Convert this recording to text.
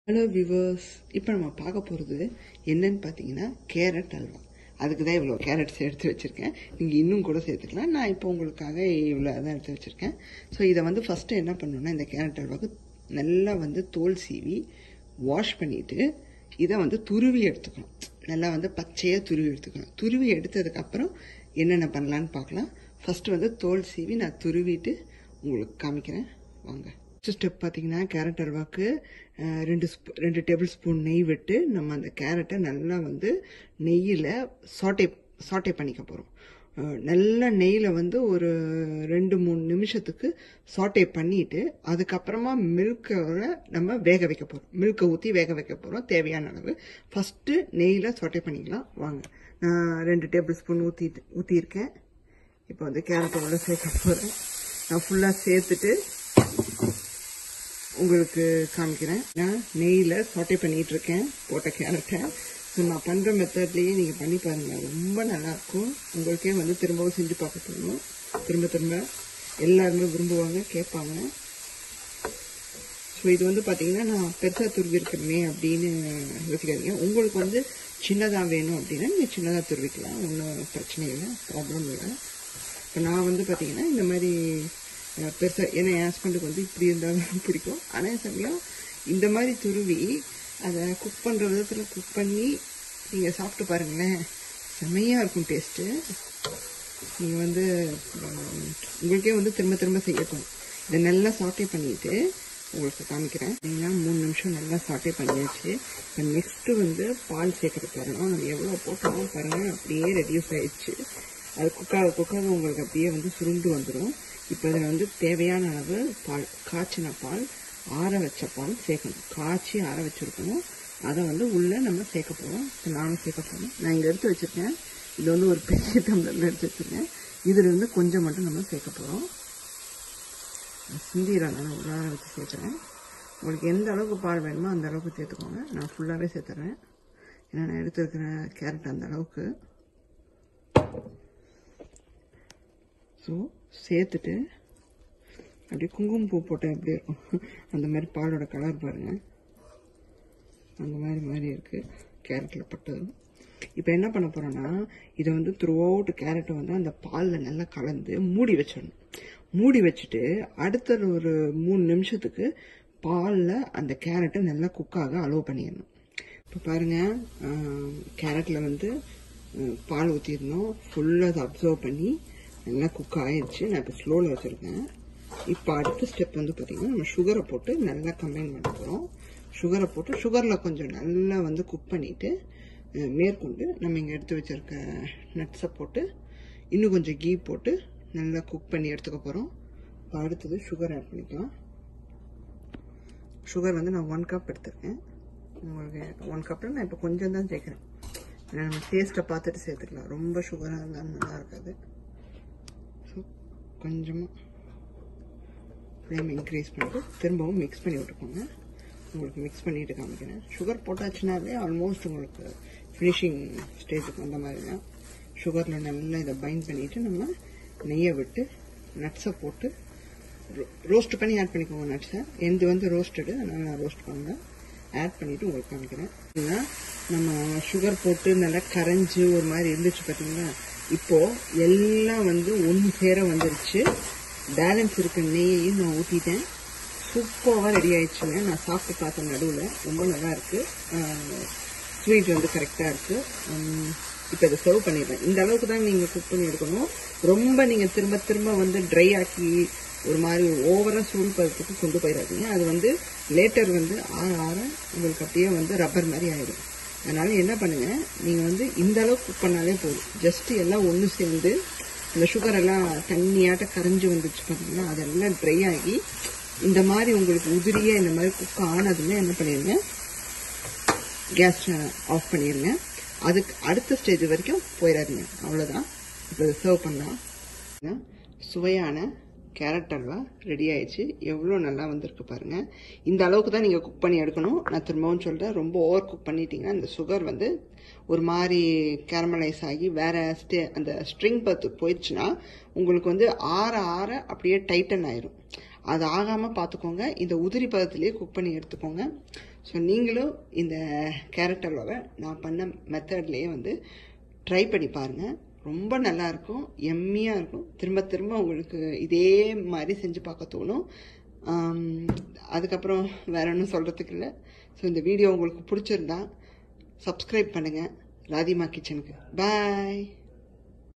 hello viewers இப்போ நம்ம பார்க்க போகிறது என்னன்னு பார்த்தீங்கன்னா கேரட் அல்வா அதுக்கு தான் இவ்வளோ கேரட்ஸ் எடுத்து வச்சுருக்கேன் நீங்கள் இன்னும் கூட சேர்த்துக்கலாம் நான் இப்போ உங்களுக்காக இவ்வளோ தான் எடுத்து வச்சுருக்கேன் ஸோ இதை வந்து ஃபஸ்ட்டு என்ன பண்ணணும்னா இந்த கேரட் அல்வாவுக்கு நல்லா வந்து தோல் சீவி வாஷ் பண்ணிவிட்டு இதை வந்து துருவி எடுத்துக்கணும் நல்லா வந்து பச்சையாக துருவி எடுத்துக்கணும் துருவி எடுத்ததுக்கப்புறம் என்னென்ன பண்ணலான்னு பார்க்கலாம் ஃபஸ்ட்டு வந்து தோல் சீவி நான் துருவிட்டு உங்களுக்கு காமிக்கிறேன் வாங்க ஃபஸ்ட் ஸ்டெப் பார்த்தீங்கன்னா கேரட் அல்வாக்கு அஹ், ரெண்டு ஸ்பூ ரெண்டு டேபிள் ஸ்பூன் நெய் விட்டு நம்ம அந்த கேரட்டை நல்லா வந்து நெய்யில் சாட்டே சாட்டே பண்ணிக்க போகிறோம் நல்ல நெய்யில் வந்து ஒரு ரெண்டு மூணு நிமிஷத்துக்கு சாட்டே பண்ணிட்டு அதுக்கப்புறமா மில்கோட நம்ம வேக வைக்க போகிறோம் மில்கை ஊற்றி வேக வைக்க போகிறோம் தேவையான அளவு ஃபஸ்ட்டு நெய்யில் சாட்டே பண்ணிக்கலாம் வாங்க நான் ரெண்டு டேபிள் ஸ்பூன் ஊற்றிட்டு ஊற்றியிருக்கேன் இப்போ வந்து கேரட்டை உள்ள சேர்க்க போகிறேன் நான் ஃபுல்லாக சேர்த்துட்டு உங்களுக்கு காமிக்கிறேன் நான் நெய்யில் சாட்டே பண்ணிட்டு இருக்கேன் போட்ட கேரட்டை ஸோ நான் பண்ணுற மெத்தட்லேயே நீங்கள் பண்ணி பாருங்கள் ரொம்ப நல்லாயிருக்கும் உங்களுக்கே வந்து திரும்பவும் செஞ்சு பார்க்க தோணும் திரும்ப திரும்ப எல்லாருமே விரும்புவாங்க கேட்பாங்க ஸோ இது வந்து பார்த்தீங்கன்னா நான் பெருசாக துருவி இருக்கிறேனே அப்படின்னு யோசிக்காதீங்க உங்களுக்கு வந்து சின்னதாக வேணும் அப்படின்னா நீங்கள் சின்னதாக துருவிக்கலாம் ஒன்றும் பிரச்சனை இல்லை ப்ராப்ளம் இல்லை இப்போ நான் வந்து பார்த்தீங்கன்னா இந்த மாதிரி பெருசாக ஏன்னா என் ஹஸ்பண்டுக்கு வந்து இப்படி இருந்தாலும் பிடிக்கும் ஆனால் சமயம் இந்த மாதிரி துருவி அதை குக் பண்ணுற விதத்தில் குக் பண்ணி நீங்கள் சாப்பிட்டு பாருங்களேன் செம்மையாக இருக்கும் டேஸ்ட்டு நீங்கள் வந்து உம், உங்களுக்கே வந்து திரும்ப திரும்ப செய்யட்டும் இதை நல்லா சாட்டே பண்ணிட்டு உங்களுக்கு காமிக்கிறேன் பார்த்தீங்கன்னா மூணு நிமிஷம் நல்லா சாட்டே பண்ணியாச்சு இப்போ நெக்ஸ்ட்டு வந்து பால் சேர்க்கறது பாருங்கள் நம்ம எவ்வளோ போட்டோமோ பாருங்கள் அப்படியே ரெடியூஸ் ஆயிடுச்சு அது குக்காக குக்காக உங்களுக்கு அப்படியே வந்து சுருண்டு வந்துடும் இப்போ இதில் வந்து தேவையான அளவு பால் காய்ச்சின பால் ஆற வச்ச பால் சேர்க்கணும் காய்ச்சி ஆற வச்சுருக்கணும் அதை வந்து உள்ளே நம்ம சேர்க்க போகிறோம் இப்போ நானும் சேர்க்க போகிறோம் நான் இங்கே எடுத்து வச்சுருக்கேன் இது வந்து ஒரு பெரிய டம்ளரில் எடுத்து வச்சுருக்கேன் இதில் இருந்து கொஞ்சம் மட்டும் நம்ம சேர்க்க போகிறோம் சிந்தியில் நான் ஒரு ஆற வச்சு சேர்க்குறேன் உங்களுக்கு எந்த அளவுக்கு பால் வேணுமோ அந்த அளவுக்கு சேர்த்துக்கோங்க நான் ஃபுல்லாகவே சேர்த்துறேன் ஏன்னா நான் எடுத்துருக்கிற கேரட் அந்த அளவுக்கு ஸோ சேர்த்துட்டு அப்படியே குங்குமப்பூ போட்டால் எப்படி இருக்கும் அந்த மாதிரி பாலோட கலர் பாருங்கள் அந்த மாதிரி மாதிரி இருக்குது கேரட்டில் பட்டது இப்போ என்ன பண்ண போகிறோன்னா இதை வந்து த்ரூ அவுட் கேரட்டை வந்து அந்த பாலில் நல்லா கலந்து மூடி வச்சிடணும் மூடி வச்சுட்டு அடுத்த ஒரு மூணு நிமிஷத்துக்கு பாலில் அந்த கேரட்டை நல்லா குக்காக அலோவ் பண்ணிடணும் இப்போ பாருங்கள் கேரட்டில் வந்து அஹ், பால் ஊற்றிருந்தோம் ஃபுல்லாக அதை அப்சர்வ் பண்ணி நல்லா குக் ஆயிடுச்சு நான் இப்போ ஸ்லோவில் வச்சுருக்கேன் இப்போ அடுத்த ஸ்டெப் வந்து பார்த்திங்கன்னா நம்ம சுகரை போட்டு நல்லா கம்பைன் பண்ண போகிறோம் சுகரை போட்டு சுகரில் கொஞ்சம் நல்லா வந்து குக் பண்ணிவிட்டு மேற்கொண்டு நம்ம இங்கே எடுத்து வச்சிருக்க நட்ஸை போட்டு இன்னும் கொஞ்சம் கீ போட்டு நல்லா குக் பண்ணி எடுத்துக்க போகிறோம் இப்போ அடுத்தது சுகர் ஆட் பண்ணிக்கலாம் சுகர் வந்து நான் ஒன் கப் எடுத்திருக்கேன் உங்களுக்கு ஒன் கப்பில் நான் இப்போ கொஞ்சம் தான் சேர்க்குறேன் ஏன்னா நம்ம டேஸ்ட்டை பார்த்துட்டு சேர்த்துக்கலாம் ரொம்ப சுகராக இருந்தாலும் நல்லா இருக்காது ஸோ கொஞ்சமாக ஃப்ளேம் இன்க்ரீஸ் பண்ணிட்டு திரும்பவும் மிக்ஸ் பண்ணி விட்டுக்கோங்க உங்களுக்கு மிக்ஸ் பண்ணிட்டு காமிக்கிறேன் சுகர் போட்டாச்சுனாலே ஆல்மோஸ்ட் உங்களுக்கு ஃபினிஷிங் ஸ்டேஜுக்கு வந்த மாதிரி தான் சுகரில் நல்லா இதை பைண்ட் பண்ணிவிட்டு நம்ம நெய்யை விட்டு நட்ஸை போட்டு ரோஸ்ட் பண்ணி ஆட் பண்ணிக்கோங்க நட்ஸை எந்த வந்து ரோஸ்டடு அதனால் நான் ரோஸ்ட் பண்ணுறேன் ஆட் பண்ணிவிட்டு உங்களுக்கு காமிக்கிறேன் ஏன்னா நம்ம சுகர் போட்டு நல்லா கரைஞ்சி ஒரு மாதிரி இருந்துச்சு பார்த்தீங்களா இப்போது எல்லாம் வந்து ஒன்று சேர வந்துருச்சு பேலன்ஸ் இருக்க நெய்யையும் நான் ஊற்றிட்டேன் சூப்பராக ரெடி ஆயிடுச்சுங்க நான் சாப்பிட்டு பார்த்தேன் நடுவில் ரொம்ப நல்லா இருக்கு ஸ்வீட் வந்து கரெக்டாக இருக்கு இப்போ இதை சர்வ் பண்ணிடுறேன் இந்த அளவுக்கு தான் நீங்கள் குக் பண்ணி எடுக்கணும் ரொம்ப நீங்கள் திரும்ப திரும்ப வந்து ட்ரை ஆக்கி ஒரு மாதிரி ஓவராக சூடு பதத்துக்கு கொண்டு போயிடாதீங்க அது வந்து லேட்டர் வந்து ஆற ஆற உங்களுக்கு அப்படியே வந்து ரப்பர் மாதிரி ஆயிடும் அதனால என்ன பண்ணுங்க நீங்கள் வந்து இந்த அளவுக்கு குக் பண்ணாலே போதும் ஜஸ்ட் எல்லாம் ஒன்று சேர்ந்து இந்த சுகர் எல்லாம் தண்ணியாட்ட கரைஞ்சி வந்துச்சு பார்த்தீங்கன்னா அதெல்லாம் ட்ரை ஆகி இந்த மாதிரி உங்களுக்கு உதிரியாக இந்த மாதிரி குக் ஆனதுமே என்ன பண்ணிடுங்க கேஸ் ஆஃப் பண்ணிடுங்க அதுக்கு அடுத்த ஸ்டேஜ் வரைக்கும் போயிடாதீங்க அவ்வளோதான் இப்போ சர்வ் பண்ணலாம் சுவையான கேரட் அல்வா ரெடி ஆயிடுச்சு எவ்வளோ நல்லா வந்திருக்கு பாருங்கள் இந்த அளவுக்கு தான் நீங்கள் குக் பண்ணி எடுக்கணும் நான் திரும்பவும் சொல்கிறேன் ரொம்ப ஓவர் குக் பண்ணிட்டீங்கன்னா அந்த சுகர் வந்து ஒரு மாதிரி கேரமலைஸ் ஆகி வேற ஸ்டே அந்த ஸ்ட்ரிங் பத்து போயிடுச்சுன்னா உங்களுக்கு வந்து ஆற ஆற அப்படியே டைட்டன் ஆயிரும் அது ஆகாமல் பார்த்துக்கோங்க இந்த உதிரி பதத்திலேயே குக் பண்ணி எடுத்துக்கோங்க ஸோ நீங்களும் இந்த கேரட் அல்வாவை நான் பண்ண மெத்தட்லேயே வந்து ட்ரை பண்ணி பாருங்கள் ரொம்ப நல்லாயிருக்கும் எம்மியாக இருக்கும் திரும்ப திரும்ப உங்களுக்கு இதே மாதிரி செஞ்சு பார்க்க தோணும் ஆம், அதுக்கப்புறம் வேற ஒன்றும் சொல்கிறதுக்கு இல்லை ஸோ இந்த வீடியோ உங்களுக்கு பிடிச்சிருந்தா சப்ஸ்கிரைப் பண்ணுங்கள் ராதிமா கிச்சனுக்கு பாய்